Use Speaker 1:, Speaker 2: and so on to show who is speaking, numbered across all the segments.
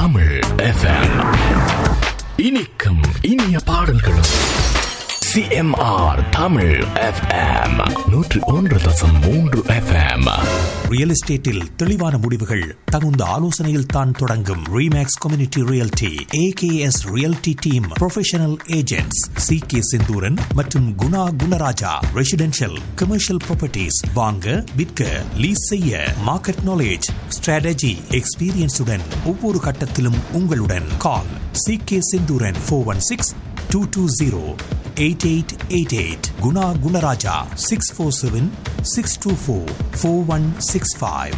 Speaker 1: Tamil FM இனிக்கும் இனிய பாடல்களும் சிஎம்ஆர் தமிழ் எஃப்எம் நூற்று ஒன்று தசம் மூன்று எஃப்எம்
Speaker 2: ரியல் எஸ்டேட்டில் தெளிவான முடிவுகள் தகுந்த ஆலோசனையில் தான் தொடங்கும் remax community realty AKS realty team professional agents C K Senthooran மற்றும் Guna Gunaraja residential commercial properties வாங்க விற்க லீஸ் செய்ய மார்க்கெட் நாலேஜ் ஸ்ட்ராட்டஜி எக்ஸ்பீரியன்ஸுடன் ஒவ்வொரு கட்டத்திலும் உங்களுடன் call C K Senthooran four one six two two zero eight eight eight eight Guna Gunaraja six four seven six two four four one six five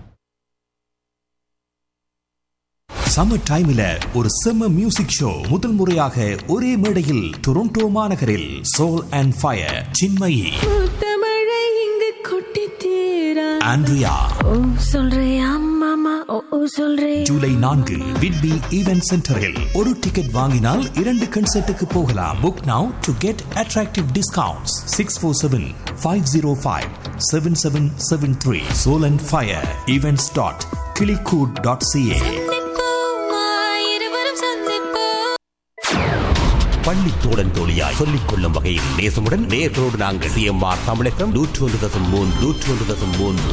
Speaker 2: summer டைம்ல ஒரு செம்ம music show முதல் முறையாக ஒரே மேடையில் டொரண்டோ மாநகரில் சோல் அண்ட் ஃபயர் சின்மயி
Speaker 3: முத்தமழை இங்கு கொட்டி தீரா
Speaker 2: ஆண்ட்ரியா
Speaker 3: ஓ சொல்றியா மாமா ஓ ஓ சொல்றே
Speaker 2: ஜூலை நான்கு விட்பி ஈவென்ட் சென்டரில் ஒரு டிக்கெட் வாங்கினால் இரண்டு கன்சர்ட்டுக்கு போகலாம் book now to get attractive discounts six four seven five zero five seven seven seven three soul and fire events dot கிளிகூட் டாட் சிஏ
Speaker 3: இருவரும் சந்திப்போம்
Speaker 4: பள்ளி தோழன் தோழியாய் சொல்லிக் கொள்ளும் வகையில் நேசமுடன் நேர்களோடு நாங்கள் சிஎம்ஆர் தமிழகம் நூற்று ஒன்று தசம் மூன்று நூற்று ஒன்று தசம் மூன்று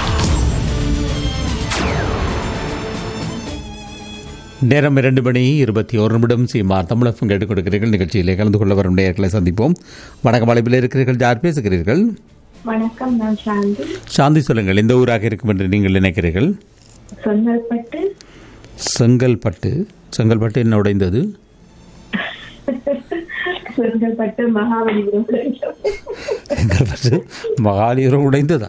Speaker 5: நேரம் இரண்டு மணி இருபத்தி ஒரு நிமிடம் சீமார் தமிழகம் கேட்டுக் கொடுக்கிறீர்கள் நிகழ்ச்சியிலே கலந்து கொள்ள வரும் நேர்களை சந்திப்போம் வணக்கம் அழைப்பில் இருக்கிறீர்கள் யார் பேசுகிறீர்கள்
Speaker 6: வணக்கம் நான் சாந்தி
Speaker 5: சாந்தி சொல்லுங்கள் எந்த ஊராக இருக்கும் என்று நீங்கள் நினைக்கிறீர்கள்
Speaker 6: சொன்னல்பட்டு
Speaker 5: செங்கல்பட்டு செங்கல்பட்டு என்ன உடைந்தது
Speaker 6: சொன்னல்பட்டு மகாபலிபுரம்
Speaker 5: செங்கல்பட்டு மகாலிபுரம் உடைந்ததா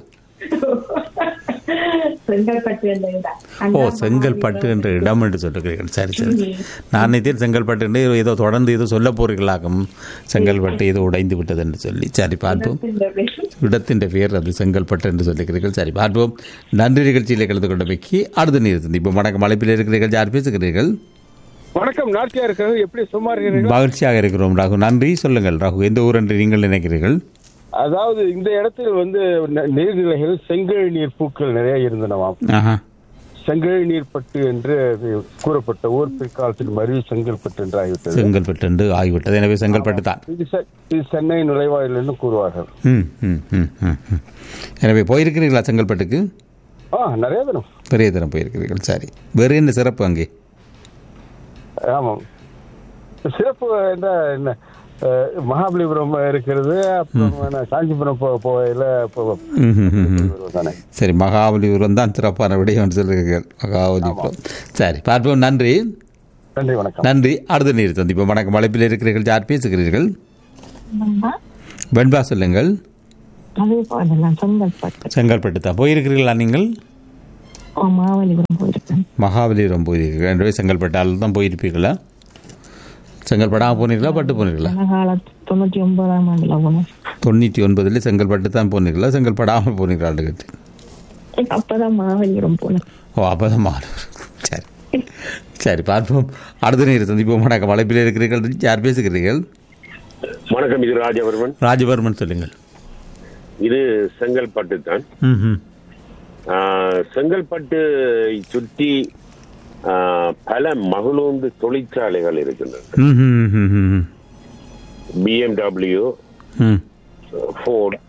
Speaker 6: செங்கல்பட்டு என்ற இடம்.
Speaker 5: ஓ
Speaker 6: அண்ணா
Speaker 5: செங்கல்பட்டு என்ற இடம் என்று சொல்லுகிறீர்கள் சரி சரி நான் நினைத்தேன் செங்கல்பட்டு என்று ஏதோ தொடர்ந்து ஏதோ சொல்ல போறீர்களாகும் செங்கல்பட்டு ஏதோ உடைந்து விட்டது என்று சொல்லி சரி பார்ப்போம்
Speaker 6: மகாபலிபுரம்.
Speaker 5: இடத்தின் பெயர் அது செங்கல்பட்டு என்று சொல்லுகிறீர்கள் சரி பார்ப்போம் நன்றி நிகழ்ச்சியில் கலந்து கொண்ட வைக்கி அடுத்த நீர் சந்திப்போம் வணக்கம் அழைப்பில் இருக்கிறீர்கள் யார் பேசுகிறீர்கள்
Speaker 7: வணக்கம் நாட்டியா இருக்கிறது எப்படி சும்மா இருக்கிறீர்கள்
Speaker 5: மகிழ்ச்சியாக இருக்கிறோம் ராகு நன்றி சொல்லுங்கள் ராகு எந்த ஊர் என்று நீங்கள் நினைக்கிறீர்கள்
Speaker 7: அதாவது இந்த இடத்தில் வந்து ந- நீர்நிலைகள் செங்கல் நீர் பூக்கள் நிறைய இருந்தனவாம்
Speaker 5: ஆஹா
Speaker 7: செங்கல் நீர் பட்டு என்று அது கூறப்பட்ட ஊர் பிற்காலத்தில் மருவி செங்கல்பட்டு என்று ஆகிவிட்டது
Speaker 5: செங்கல்பட்டு என்று ஆகிவிட்டது எனவே செங்கல்பட்டு தான்
Speaker 7: இது செ- இது சென்னை நுழைவாயில் என்று கூறுவார்கள்
Speaker 5: ம் ம் ம் ம் ம். எனவே போயிருக்கிறீர்களா செங்கல்பட்டுக்கு
Speaker 7: ஆ நிறைய தினம்
Speaker 5: பெரிய தரம் போயிருக்கிறீர்கள் சரி வேறு என்ன சிறப்பு அங்கே
Speaker 7: ஆமாம் சிறப்பு என்ன என்ன அஹ், மகாபலிபுரம் இருக்கிறது அப்புறம் என்ன, காஞ்சிபுரம் போ போகையில்
Speaker 5: ம், ம், ம், ம்.
Speaker 7: தானே
Speaker 5: சரி மகாபலிபுரம் தான் சிறப்பான விடயம் என்று சொல்லுகிறீர்கள் மகாபலிபுரம் சரி பார்ப்போம் நன்றி
Speaker 7: நன்றி வணக்கம்
Speaker 5: நன்றி அடுத்த நீர் சந்திப்போம் வணக்கம் அழைப்பில் இருக்கிறீர்கள் யார் பேசுகிறீர்கள் வெண்பா சொல்லுங்கள்
Speaker 6: அதே போதெல்லாம் செங்கல்பட்டு
Speaker 5: செங்கல்பட்டு தான் போயிருக்கிறீர்களா நீங்கள்
Speaker 6: ஓ, மகாபலிபுரம் போயிருக்கேன்
Speaker 5: மகாபலிபுரம் போயிருக்கிறீர்கள் எனவே செங்கல்பட்டால் தான் போயிருப்பீர்களா செங்கல்படாக போனீர்களா பட்டு போனீர்களா
Speaker 6: காலத்து தொண்ணூத்தி ஒன்பதாம் ஆண்டுல போனோம்
Speaker 5: தொண்ணூற்றி ஒன்பதுல செங்கல்பட்டு தான் போனீர்களா செங்கல்படாமல் போனீர்களான்னு கேட்டு
Speaker 6: அப்பதான் மகாபலிபுரம் போனேன்
Speaker 5: ஓ அப்பதான் மாறும் சரி சரி பார்ப்போம் அடுத்த நீர் சந்திப்போம் வணக்கம் அழைப்பில் இருக்கிறீர்கள் யார் பேசுகிறீர்கள்
Speaker 8: வணக்கம் இது ராஜவர்மன்
Speaker 5: ராஜவர்மன் சொல்லுங்கள்
Speaker 8: இது செங்கல்பட்டு தான்
Speaker 5: ம் ம்
Speaker 8: ஆஹ், செங்கல்பட்டு சுற்றி ஆஹ், பல மகளூந்து தொழிற்சாலைகள் இருக்கின்றன
Speaker 5: ம் ம் ம் ம் ம்
Speaker 8: பிஎம்டபிள்யூ
Speaker 5: ம்
Speaker 8: ஃபோர்ட்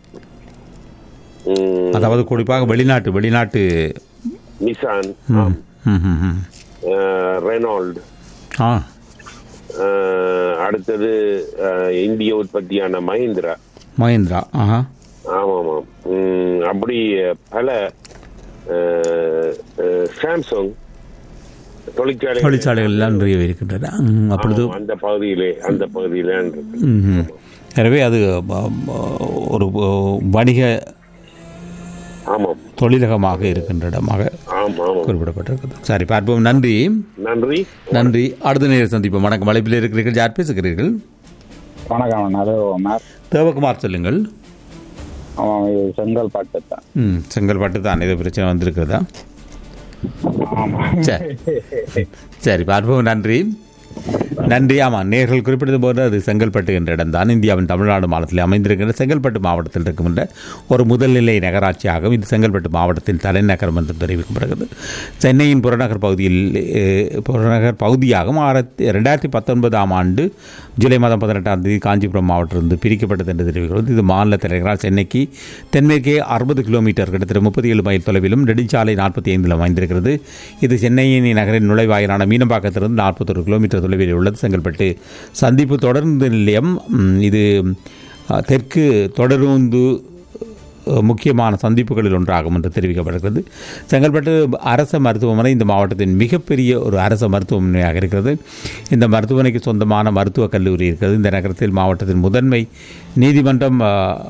Speaker 5: அதாவது குறிப்பாக வெளிநாட்டு வெளிநாட்டு
Speaker 8: நிசான்
Speaker 5: ம் ம் ம் ம்
Speaker 8: ரெனால்டு
Speaker 5: ஆ
Speaker 8: அடுத்தது ஆஹ், இந்திய உற்பத்தியான மஹிந்திரா
Speaker 5: மகேந்திரா ஆஹா
Speaker 8: ஆமாம் ஆமாம் உம், அப்படி பல ஆஹ், ஆஹ், சாம்சங் தொழிற்சாலை
Speaker 5: தொழிற்சாலைகள் எல்லாம் நிறைய இருக்கின்றன ம், அப்பொழுது
Speaker 8: ஆமாம், அந்த பகுதியிலே அந்த பகுதியிலே இருக்கு.
Speaker 5: ம், ம். எனவே அது ஆம், ஒரு வணிக
Speaker 8: ஆமாம்
Speaker 5: தொழிலகமாக இருக்கின்ற இடமாக
Speaker 8: ஆமாம் ஆமாம்
Speaker 5: குறிப்பிடப்பட்டிருக்கிறது சரி பார்ப்போம் நன்றி
Speaker 8: நன்றி
Speaker 5: நன்றி அடுத்த நேரம் சந்திப்போம் வணக்கம் அழைப்பில் இருக்கிறீர்கள் யார் பேசுகிறீர்கள்
Speaker 9: வணக்கம் அது மேப்
Speaker 5: தேவகுமார் சொல்லுங்கள்
Speaker 9: அவன் இது செங்கல்பட்டு தான்
Speaker 5: ம் செங்கல்பட்டு தான் ஏதோ பிரச்சனை வந்திருக்கிறதா
Speaker 9: ஆமா
Speaker 5: சரி சரி பார்ப்போம் நன்றி நன்றி ஆமாம் நேர்கள் குறிப்பிட்டது போது அது செங்கல்பட்டு என்ற இடம்தான் இந்தியாவின் தமிழ்நாடு மாநிலத்தில் அமைந்திருக்கின்ற செங்கல்பட்டு மாவட்டத்தில் இருக்கின்ற ஒரு முதல்நிலை நகராட்சியாகும் இது செங்கல்பட்டு மாவட்டத்தின் தலைநகரம் என்று தெரிவிக்கப்படுகிறது சென்னையின் புறநகர் பகுதியில் அஹ், புறநகர் பகுதியாகும் ஆயிரத்தி ரெண்டாயிரத்தி பத்தொன்பதாம் ஆண்டு ஜூலை மாதம் பதினெட்டாம் தேதி காஞ்சிபுரம் மாவட்டத்திலிருந்து பிரிக்கப்பட்டது என்று தெரிவிக்கிறது இது மாநில தலைநகரால் சென்னைக்கு தென்மேற்கே அறுபது கிலோமீட்டர் கிட்டத்தட்ட முப்பத்தி ஏழு மைல் தொலைவிலும் நெடுஞ்சாலை நாற்பத்தி ஐந்தில் அமைந்திருக்கிறது இது சென்னையின் நகரின் நுழைவாயிலான மீனம்பாக்கத்திலிருந்து நாற்பத்தொரு கிலோமீட்டர் தொலைவில் உள்ளது செங்கல்பட்டு சந்திப்பு தொடர்ந்து நிலையம் ம், இது அஹ், தெற்கு தொடருந்து அஹ், முக்கியமான சந்திப்புகளில் ஒன்றாகும் என்று தெரிவிக்கப்படுகிறது செங்கல்பட்டு அரச மருத்துவமனை இந்த மாவட்டத்தின் மிகப்பெரிய ஒரு அரச மருத்துவமனையாக இருக்கிறது இந்த மருத்துவமனைக்கு சொந்தமான மருத்துவக் கல்லூரி இருக்கிறது இந்த நகரத்தில் மாவட்டத்தின் முதன்மை நீதிமன்றம் அஹ்,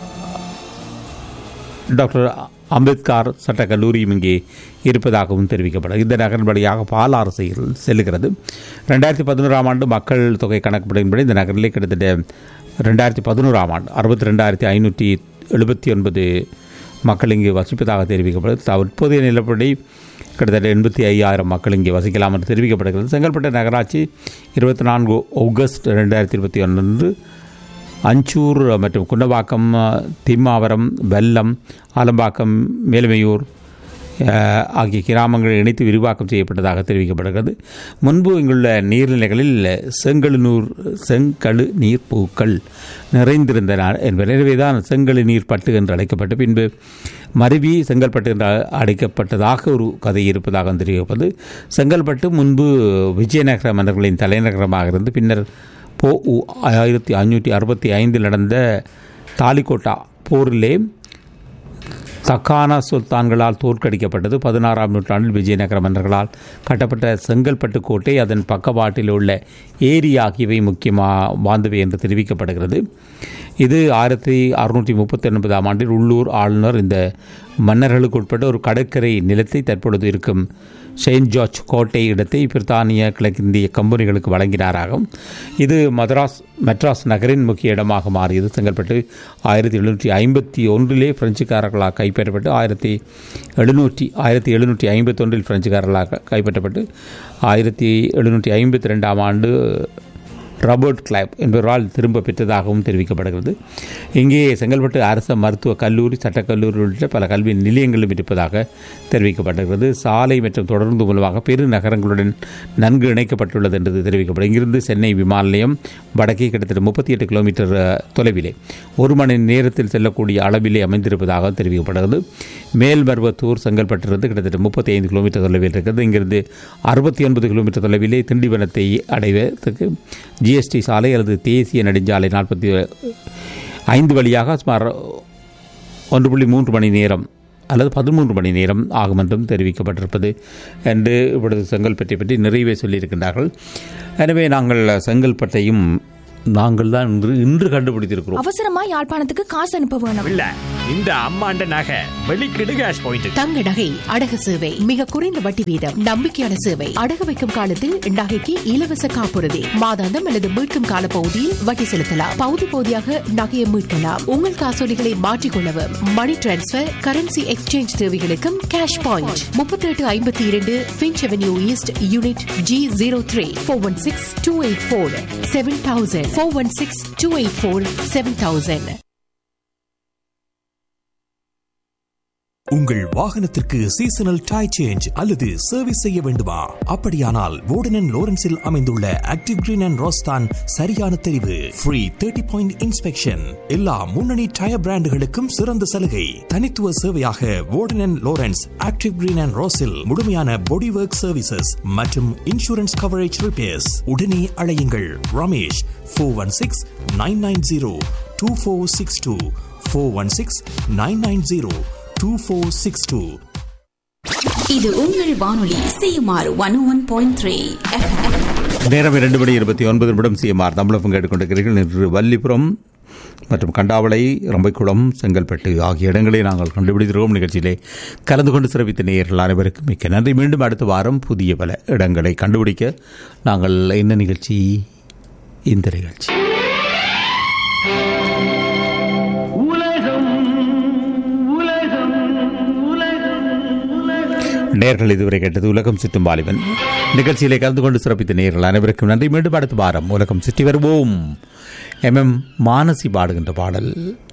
Speaker 5: டாக்டர் அம்பேத்கர் சட்டக் கல்லூரியும் இங்கே இருப்பதாகவும் தெரிவிக்கப்படும் இந்த நகரின் வழியாக பாலாறு செயல் செல்லுகிறது ரெண்டாயிரத்தி பதினோராம் ஆண்டு மக்கள் தொகை கணக்குப்படின்படி இந்த நகரிலே கிட்டத்தட்ட ரெண்டாயிரத்தி பதினோராம் ஆண்டு அறுபத்தி ரெண்டாயிரத்தி ஐநூற்றி எழுபத்தி ஒன்பது மக்கள் இங்கு வசிப்பதாக தெரிவிக்கப்படுது தற்போதைய நிலப்படி கிட்டத்தட்ட எண்பத்தி ஐயாயிரம் மக்கள் இங்கே வசிக்கலாம் என்று தெரிவிக்கப்படுகிறது செங்கல்பட்டு நகராட்சி இருபத்தி நான்கு ஆகஸ்ட் ரெண்டாயிரத்தி இருபத்தி ஒன்று அஞ்சூர் மற்றும் குண்டவாக்கம் திம்மாவரம் வெல்லம் ஆலம்பாக்கம் மேலுமையூர் அஹ், ஆகிய கிராமங்களை இணைத்து விரிவாக்கம் செய்யப்பட்டதாக தெரிவிக்கப்படுகிறது முன்பு இங்குள்ள நீர்நிலைகளில் செங்கழுநூர் செங்கழு நீர் பூக்கள் நிறைந்திருந்தன என்பது எனவேதான் செங்கழு நீர் பட்டு என்று அழைக்கப்பட்டு பின்பு மருவி செங்கல்பட்டு என்று அழைக்கப்பட்டதாக ஒரு கதை இருப்பதாக தெரிவிப்பது செங்கல்பட்டு முன்பு விஜயநகர மன்னர்களின் தலைநகரமாக இருந்து பின்னர் போ உ ஆயிரத்தி ஐநூற்றி அறுபத்தி ஐந்தில் நடந்த தாலிகோட்டா போரிலே தக்கான சுல்தான்களால் தோற்கடிக்கப்பட்டது பதினாறாம் நூற்றாண்டில் விஜயநகர மன்னர்களால் கட்டப்பட்ட செங்கல்பட்டு கோட்டை அதன் பக்கவாட்டில் உள்ள ஏரி ஆகியவை முக்கியமாக வாழ்ந்தவை என்று தெரிவிக்கப்படுகிறது இது ஆயிரத்தி அறுநூற்றி முப்பத்தி ஒன்பதாம் ஆண்டில் உள்ளூர் ஆளுநர் இந்த மன்னர்களுக்கு உட்பட்ட ஒரு கடற்கரை நிலத்தை தற்பொழுது இருக்கும் செயின்ட் ஜார்ஜ் கோட்டை இடத்தை பிரித்தானிய கிழக்கிந்திய கம்பெனிகளுக்கு வழங்கினாராகும் இது மதராஸ் மெட்ராஸ் நகரின் முக்கிய இடமாக மாறியது செங்கல்பட்டு ஆயிரத்தி எழுநூற்றி ஐம்பத்தி ஒன்றிலே பிரெஞ்சுக்காரர்களால் கைப்பற்றப்பட்டு ஆயிரத்தி எழுநூற்றி ஆயிரத்தி எழுநூற்றி ஐம்பத்தொன்றில் பிரெஞ்சுக்காரர்களாக கைப்பற்றப்பட்டு ஆயிரத்தி எழுநூற்றி ஐம்பத்தி ரெண்டாம் ஆண்டு ராபர்ட் கிளைப் என்பவரால் திரும்ப பெற்றதாகவும் தெரிவிக்கப்படுகிறது இங்கே செங்கல்பட்டு அரச மருத்துவக் கல்லூரி சட்டக்கல்லூரி உள்ளிட்ட பல கல்வி நிலையங்களும் இருப்பதாக தெரிவிக்கப்படுகிறது சாலை மற்றும் தொடர்ந்து மூலமாக பெருநகரங்களுடன் நன்கு இணைக்கப்பட்டுள்ளது என்று தெரிவிக்கப்படும் இங்கிருந்து சென்னை விமான நிலையம் வடக்கே கிட்டத்தட்ட முப்பத்தி எட்டு கிலோமீட்டர் அஹ், தொலைவிலே ஒரு மணி நேரத்தில் செல்லக்கூடிய அளவிலே அமைந்திருப்பதாக தெரிவிக்கப்படுகிறது மேல்மருவத்தூர் செங்கல்பட்டிலிருந்து கிட்டத்தட்ட முப்பத்தி ஐந்து கிலோமீட்டர் தொலைவில் இருக்கிறது இங்கிருந்து அறுபத்தி ஒன்பது கிலோமீட்டர் தொலைவிலே திண்டிவனத்தை அடைவதற்கு ஜிஎஸ்டி சாலை அல்லது தேசிய நெடுஞ்சாலை நாற்பத்தி ஐந்து வழியாக சுமார் ஒன்று புள்ளி மூன்று மணி நேரம் அல்லது பதிமூன்று மணி நேரம் ஆகும் என்றும் தெரிவிக்கப்பட்டிருப்பது என்று இப்பொழுது செங்கல்பட்டை பற்றி நிறைவே சொல்லியிருக்கின்றார்கள் எனவே நாங்கள் செங்கல்பட்டையும் நாங்கள் தான் இன்று இன்று கண்டுபிடித்திருக்கிறோம்
Speaker 10: அவசரமா யாழ்ப்பாணத்துக்கு காசு அனுப்ப வேணும்
Speaker 11: இல்ல இந்த அம்மாண்ட நகை வெளிக்கிடு கேஷ் பாயிண்ட்
Speaker 12: தங்க நகை அடகு சேவை மிக குறைந்த வட்டி வீதம் நம்பிக்கையான சேவை அடகு வைக்கும் காலத்தில் நகைக்கு இலவச காப்புறுதி மாதாந்தம் அல்லது மீட்கும் கால பகுதியில் வட்டி செலுத்தலாம் பகுதி பகுதியாக நகையை மீட்கலாம் உங்கள் காசோலிகளை மாற்றிக்கொள்ளவும் மணி டிரான்ஸ்பர் கரன்சி எக்ஸ்சேஞ்ச் தேவைகளுக்கும் கேஷ் பாயிண்ட் முப்பத்தி எட்டு ஐம்பத்தி இரண்டு Finch avenue east unit G zero three four one six two eight four seven thousand four one six two eight four seven thousand
Speaker 2: உங்கள் வாகனத்திற்கு சீசனல் டை சேஞ்ச் அல்லது service செய்ய வேண்டுமா அப்படியானால் வோர்டன் லோரன்ஸில் அமைந்துள்ள ஆக்டிவ் கிரீன் அண்ட் ரோஸ்தான் சரியான தெரிவு ஃப்ரீ தேர்ட்டி பாயிண்ட் இன்ஸ்பெக்ஷன் எல்லா முன்னணி டயர் பிராண்டுகளுக்கும் சிறந்த சலுகை தனித்துவ சேவையாக Warden Lawrence active green and ரோஸில் முழுமையான பாடி ஒர்க் சர்வீசஸ் மற்றும் இன்சூரன்ஸ் கவரேஜ் ரிப்பேர்ஸ் உடனே அழையுங்கள் Ramesh four one six nine nine zero two four six two four one six nine nine zero two four six two
Speaker 13: இது உங்கள் வானொலி CMR one one point three
Speaker 5: நேரம் இரண்டு மணி இருபத்தி ஒன்பது நிமிடம் சிஎம்ஆர் தமிழகம் கேட்டுக்கொண்டிருக்கிறீர்கள் இன்று வள்ளிபுரம் மற்றும் கண்டாவளை ரம்பைக்குளம் செங்கல்பட்டு ஆகிய இடங்களை நாங்கள் கண்டுபிடித்திருக்கோம் நிகழ்ச்சியிலே கலந்து கொண்டு சிறப்பித்த நேயர்கள் அனைவருக்கும் மிக்க நன்றி மீண்டும் அடுத்த வாரம் புதிய பல இடங்களை கண்டுபிடிக்க நாங்கள் என்ன நிகழ்ச்சி இந்த நிகழ்ச்சி நேர்கள் இதுவரை கேட்டது உலகம் சுற்றும் வாலிபன் நிகழ்ச்சியிலே கலந்து கொண்டு சிறப்பித்த நேர்கள் அனைவருக்கும் நன்றி மீண்டும் அடுத்த வாரம் உலகம் சுற்றி வருவோம் எம் எம் மானசி பாடுகின்ற பாடல்